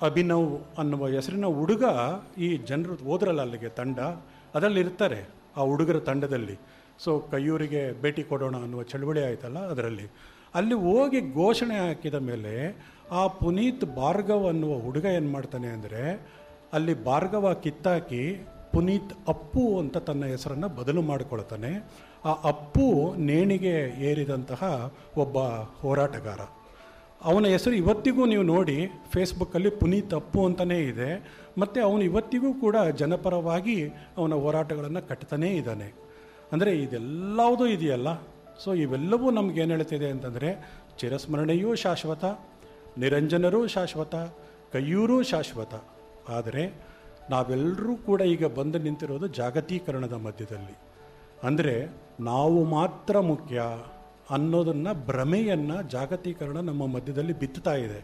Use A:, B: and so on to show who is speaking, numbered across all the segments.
A: ಅಭಿನವ್ ಅನ್ನುವ ಹೆಸರಿನ ಹುಡುಗ ಈ ಜನರು ಹೋದ್ರಲ್ಲ ಅಲ್ಲಿಗೆ ತಂಡ ಅದರಲ್ಲಿ ಇರ್ತಾರೆ ಆ ಹುಡುಗರ ತಂಡದಲ್ಲಿ ಸೊ ಕೈಯೂರಿಗೆ ಭೇಟಿ ಕೊಡೋಣ ಅನ್ನುವ ಚಳವಳಿ ಆಯ್ತಲ್ಲ ಅದರಲ್ಲಿ ಅಲ್ಲಿ ಹೋಗಿ ಘೋಷಣೆ ಹಾಕಿದ ಮೇಲೆ ಆ ಪುನೀತ್ ಭಾರ್ಗವ್ ಅನ್ನುವ ಹುಡುಗ ಏನು ಮಾಡ್ತಾನೆ ಅಂದರೆ ಅಲ್ಲಿ ಭಾರ್ಗವ ಕಿತ್ತಾಕಿ ಪುನೀತ್ ಅಪ್ಪು ಅಂತ ತನ್ನ ಹೆಸರನ್ನು ಬದಲು ಮಾಡಿಕೊಳ್ತಾನೆ ಆ ಅಪ್ಪು ನೇಣಿಗೆ ಏರಿದಂತಹ ಒಬ್ಬ ಹೋರಾಟಗಾರ ಅವನ ಹೆಸರು ಇವತ್ತಿಗೂ ನೀವು ನೋಡಿ ಫೇಸ್ಬುಕ್ಕಲ್ಲಿ ಪುನೀತ್ ಅಪ್ಪು ಅಂತಲೇ ಇದೆ ಮತ್ತು ಅವನು ಇವತ್ತಿಗೂ ಕೂಡ ಜನಪರವಾಗಿ ಅವನ ಹೋರಾಟಗಳನ್ನು ಕಟ್ತಾನೇ ಇದ್ದಾನೆ ಅಂದರೆ ಇದೆಲ್ಲವುದೂ ಇದೆಯಲ್ಲ ಸೊ ಇವೆಲ್ಲವೂ ನಮ್ಗೆ ಏನು ಹೇಳ್ತಿದೆ ಅಂತಂದರೆ ಚಿರಸ್ಮರಣೆಯೂ ಶಾಶ್ವತ ನಿರಂಜನರೂ ಶಾಶ್ವತ ಕೈಯೂರೂ ಶಾಶ್ವತ ಆದರೆ ನಾವೆಲ್ಲರೂ ಕೂಡ ಈಗ ಬಂದು ನಿಂತಿರೋದು ಜಾಗತೀಕರಣದ ಮಧ್ಯದಲ್ಲಿ ಅಂದರೆ ನಾವು ಮಾತ್ರ ಮುಖ್ಯ ಅನ್ನೋದನ್ನು ಭ್ರಮೆಯನ್ನು ಜಾಗತೀಕರಣ ನಮ್ಮ ಮಧ್ಯದಲ್ಲಿ ಬಿತ್ತುತ್ತಾ ಇದೆ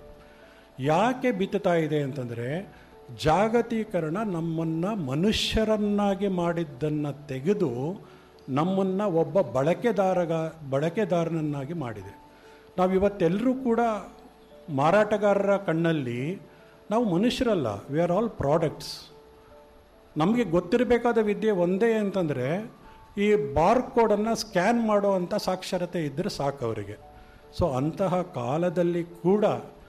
A: ಯಾಕೆ ಬಿತ್ತುತ್ತಾ ಇದೆ ಅಂತಂದರೆ ಜಾಗತೀಕರಣ ನಮ್ಮನ್ನು ಮನುಷ್ಯರನ್ನಾಗಿ ಮಾಡಿದ್ದನ್ನು ತೆಗೆದು ನಮ್ಮನ್ನು ಒಬ್ಬ ಬಳಕೆದಾರಗ ಬಳಕೆದಾರನನ್ನಾಗಿ ಮಾಡಿದೆ ನಾವು ಇವತ್ತೆಲ್ಲರೂ ಕೂಡ ಮಾರಾಟಗಾರರ ಕಣ್ಣಲ್ಲಿ ನಾವು ಮನುಷ್ಯರಲ್ಲ ವಿ ಆರ್ ಆಲ್ ಪ್ರಾಡಕ್ಟ್ಸ್ ನಮಗೆ ಗೊತ್ತಿರಬೇಕಾದ ವಿದ್ಯೆ ಒಂದೇ ಅಂತಂದರೆ ಈ ಬಾರ್ ಕೋಡನ್ನು ಸ್ಕ್ಯಾನ್ ಮಾಡೋ ಅಂಥ ಸಾಕ್ಷರತೆ ಇದ್ದರೆ ಸಾಕು ಅವರಿಗೆ ಸೊ ಅಂತಹ ಕಾಲದಲ್ಲಿ ಕೂಡ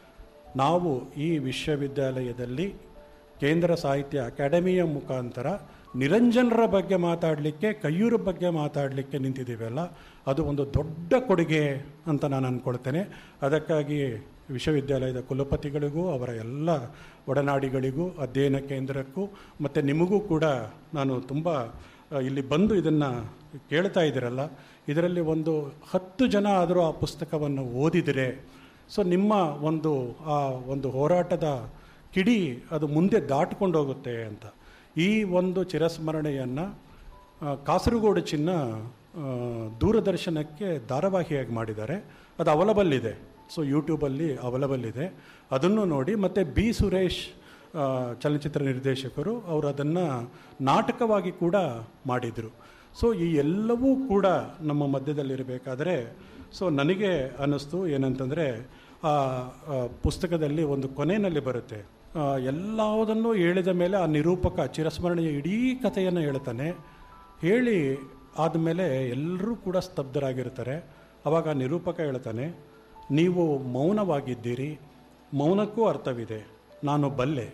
A: ನಾವು ಈ ವಿಶ್ವವಿದ್ಯಾಲಯದಲ್ಲಿ ಕೇಂದ್ರ ಸಾಹಿತ್ಯ ಅಕಾಡೆಮಿಯ ಮುಖಾಂತರ ನಿರಂಜನರ ಬಗ್ಗೆ ಮಾತಾಡಲಿಕ್ಕೆ ಕೈಯೂರ ಬಗ್ಗೆ ಮಾತಾಡಲಿಕ್ಕೆ ನಿಂತಿದ್ದೀವಲ್ಲ ಅದು ಒಂದು ದೊಡ್ಡ ಕೊಡುಗೆ ಅಂತ ನಾನು ಅಂದ್ಕೊಳ್ತೇನೆ ಅದಕ್ಕಾಗಿ ವಿಶ್ವವಿದ್ಯಾಲಯದ ಕುಲಪತಿಗಳಿಗೂ ಅವರ ಎಲ್ಲ ಒಡನಾಡಿಗಳಿಗೂ ಅಧ್ಯಯನ ಕೇಂದ್ರಕ್ಕೂ ಮತ್ತು ನಿಮಗೂ ಕೂಡ ನಾನು ತುಂಬ ಆ, ಇಲ್ಲಿ ಬಂದು ಇದನ್ನು ಕೇಳ್ತಾ ಇದ್ದೀರಲ್ಲ ಇದರಲ್ಲಿ ಒಂದು ಹತ್ತು ಜನ ಆದರೂ ಆ ಪುಸ್ತಕವನ್ನು ಓದಿದರೆ ಸೊ ನಿಮ್ಮ ಒಂದು ಆ ಒಂದು ಹೋರಾಟದ ಕಿಡಿ ಅದು ಮುಂದೆ ದಾಟ್ಕೊಂಡು ಹೋಗುತ್ತೆ ಅಂತ ಈ ಒಂದು ಚಿರಸ್ಮರಣೆಯನ್ನು ಆ, ಕಾಸರಗೋಡು ಚಿನ್ನ ಆ, ದೂರದರ್ಶನಕ್ಕೆ ಧಾರಾವಾಹಿಯಾಗಿ ಮಾಡಿದ್ದಾರೆ ಅದು ಅವಲಬಲ್ ಇದೆ ಸೊ ಯೂಟ್ಯೂಬಲ್ಲಿ ಅವಲಬಲ್ ಇದೆ ಅದನ್ನು ನೋಡಿ ಮತ್ತು ಬಿ ಸುರೇಶ್ ಆ, ಚಲನಚಿತ್ರ ನಿರ್ದೇಶಕರು ಅವರು ಅದನ್ನು ನಾಟಕವಾಗಿ ಕೂಡ ಮಾಡಿದರು ಸೊ ಈ ಎಲ್ಲವೂ ಕೂಡ ನಮ್ಮ ಮಧ್ಯದಲ್ಲಿರಬೇಕಾದ್ರೆ ಸೊ ನನಗೆ ಅನ್ನಿಸ್ತು ಏನಂತಂದರೆ ಆ ಆ ಪುಸ್ತಕದಲ್ಲಿ ಒಂದು ಕೊನೆಯಲ್ಲಿ ಬರುತ್ತೆ ಆ, ಎಲ್ಲವುದನ್ನು ಹೇಳಿದ ಮೇಲೆ ಆ ನಿರೂಪಕ ಚಿರಸ್ಮರಣೆಯ ಇಡೀ ಕಥೆಯನ್ನು ಹೇಳ್ತಾನೆ ಹೇಳಿ ಆದಮೇಲೆ ಎಲ್ಲರೂ ಕೂಡ ಸ್ತಬ್ಧರಾಗಿರ್ತಾರೆ ಅವಾಗ ಆ ನಿರೂಪಕ ಹೇಳ್ತಾನೆ ನೀವು ಮೌನವಾಗಿದ್ದೀರಿ ಮೌನಕ್ಕೂ ಅರ್ಥವಿದೆ ನಾನು ಬಲ್ಲೆ